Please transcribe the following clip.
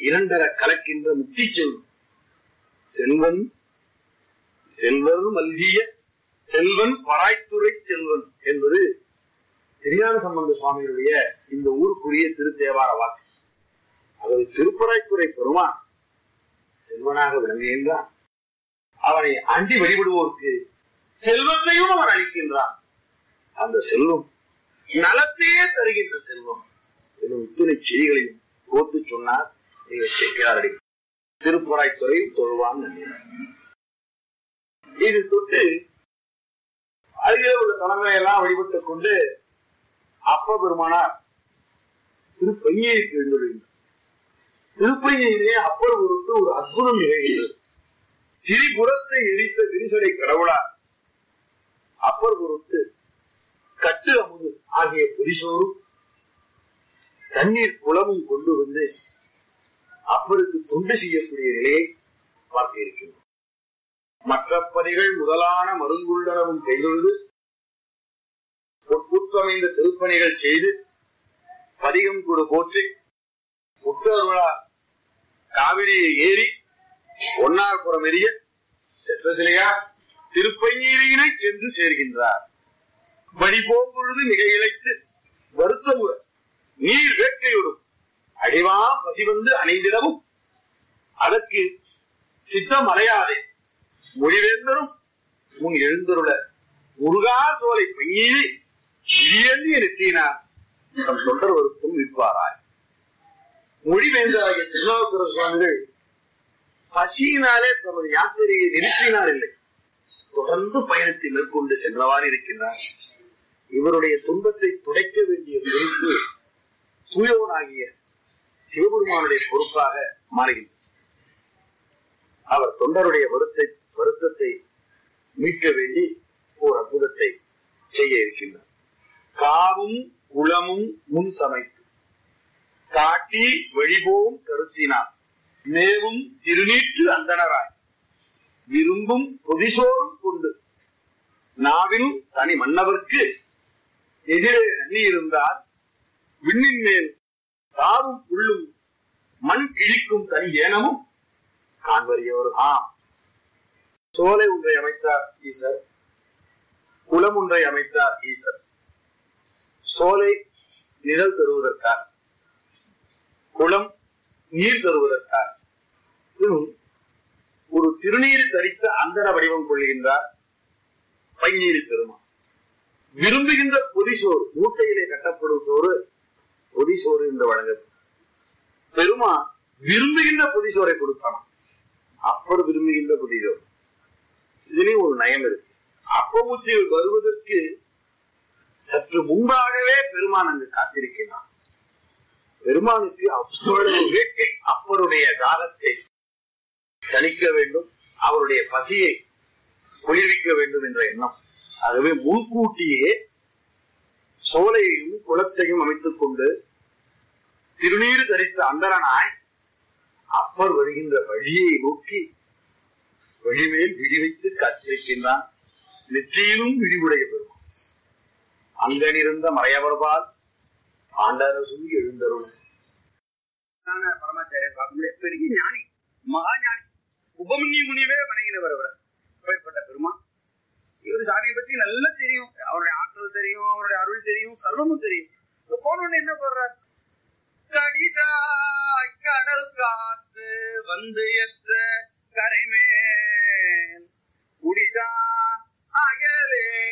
இரண்டர கலக்கின்ற முக்தி செல்வம் செல்வன் செல்வர் மல்கிய செல்வன் பராய்த்துறை செல்வன் என்பது திருஞான சம்பந்த சுவாமிகளுடைய இந்த ஊருக்குரிய திருத்தேவார வாக்கு அதாவது திருப்பராய்த்துறை பெருமான் செல்வனாக விளங்குகின்றான் அவனை அண்டி வழிபடுவோருக்கு செல்வத்தையும் அவன் அளிக்கின்றான் அந்த செல்வம் நலத்தையே தருகின்ற செல்வம் எனும் இத்துணை செய்திகளையும் கோத்து சொன்னார் நீங்கள் கேட்கிறாரடி திருப்பராய்த்துறையில் தொழுவான் நம்பினார் இது தொட்டு அருகில் உள்ள தலைமையை எல்லாம் வழிபட்டுக் கொண்டு அப்ப பெருமானார் திருப்பையைக்கு எழுந்துள்ளார் திருப்பையிலே அப்பர் ஒருக்கு ஒரு அற்புதம் நிகழ்கிறது திரிபுரத்தை எரித்த விரிசடை கடவுளார் அப்பர் பொருட்டு கட்டு அமுது ஆகிய புரிசோறும் தண்ணீர் குளமும் கொண்டு வந்து அப்பருக்கு தொண்டு செய்யக்கூடிய நிலையை பார்க்க இருக்கின்றோம் மற்ற பணிகள் முதலான மருங்குள்ளனவும் கைதொழுது பொற்புற்றமைந்த திருப்பணிகள் செய்து பதிகம் கூட போற்றி புத்தருளா காவிரியை ஏறி ஒன்னார்புறம் எரிய செற்றதிலையா திருப்பஞ்சீரியினை சென்று சேர்கின்றார் வழி போம்பொழுது மிக இழைத்து வருத்தமுற நீர் வேட்கையோடும் அடிவா பசி வந்து அணைந்திடவும் அதற்கு சித்தம் அலையாதே மொழிவேந்தரும் முன் எழுந்தருள முருகா சோலை பையீரி இடியேந்தி நிறுத்தினார் தம் தொண்டர் வருத்தும் விற்பாராய் மொழிவேந்தராகிய திருநாவுக்கர சுவாமிகள் பசியினாலே தமது யாத்திரையை நிறுத்தினார் இல்லை தொடர்ந்து பயணத்தை மேற்கொண்டு சென்றவாறு இருக்கின்றார் இவருடைய துன்பத்தை துடைக்க வேண்டிய பொறுப்பு தூயவனாகிய சிவபெருமானுடைய பொறுப்பாக மாறுகின்றது அவர் தொண்டருடைய வருத்தை வருத்தத்தை மீட்க வேண்டி ஓர் அற்புதத்தை செய்ய இருக்கின்றார் காவும் குளமும் முன் சமைத்து காட்டி வழிபோம் கருத்தினார் மேவும் திருநீற்று அந்தனராய் விரும்பும் பொதிசோறும் கொண்டு நாவினும் தனி மன்னவர்க்கு எதிரே அண்ணி இருந்தால் விண்ணின் மேல் தாவும் புள்ளும் மண் கிழிக்கும் தனி ஏனமும் காண்பறியவர் ஆம் சோலை ஒன்றை அமைத்தார் ஈசர் குளம் ஒன்றை அமைத்தார் ஈசர் சோலை நிழல் தருவதற்காக குளம் நீர் தருவதற்காக இன்னும் ஒரு திருநீர் தரித்த அந்தர வடிவம் கொள்கின்றார் பைநீர் பெருமான் விரும்புகின்ற பொதிசோறு மூட்டையிலே கட்டப்படும் சோறு பொதிசோறு என்று வழங்கப்படும் பெருமான் விரும்புகின்ற பொதிசோரை கொடுத்தானாம் அப்பர் விரும்புகின்ற பொதிசோறு இதுலயும் ஒரு நயம் இருக்கு அப்பமூச்சியில் வருவதற்கு சற்று முன்பாகவே பெருமான் அங்கு காத்திருக்கிறான் பெருமானுக்கு அவ்வளவு வேட்கை அப்பருடைய தாகத்தை தணிக்க வேண்டும் அவருடைய பசியை குளிர்விக்க வேண்டும் என்ற எண்ணம் ஆகவே முன்கூட்டியே சோலையையும் குளத்தையும் அமைத்துக் கொண்டு திருநீர் தரித்த அந்தரனாய் அப்பர் வருகின்ற வழியை நோக்கி வழிமேல் விழி வைத்து காத்திருக்கின்றான் நெற்றியிலும் விழிவுடைய பெறும் அங்கனிருந்த மறையவர்பால் ஆண்டரசும் எழுந்தருள் பரமாச்சாரியர் பார்க்க முடியாது பெரிய ஞானி மகா ஞானி உபமன்ய முனிவே வணங்கினவர் அவர் அப்பேற்பட்ட பெருமான் இவர் சாமியை பத்தி நல்லா தெரியும் அவருடைய ஆற்றல் தெரியும் அவருடைய அருள் தெரியும் சர்வமும் தெரியும் இப்ப போன உடனே என்ன பண்றார் கடிதாய் கடல் காத்து வந்து எத்த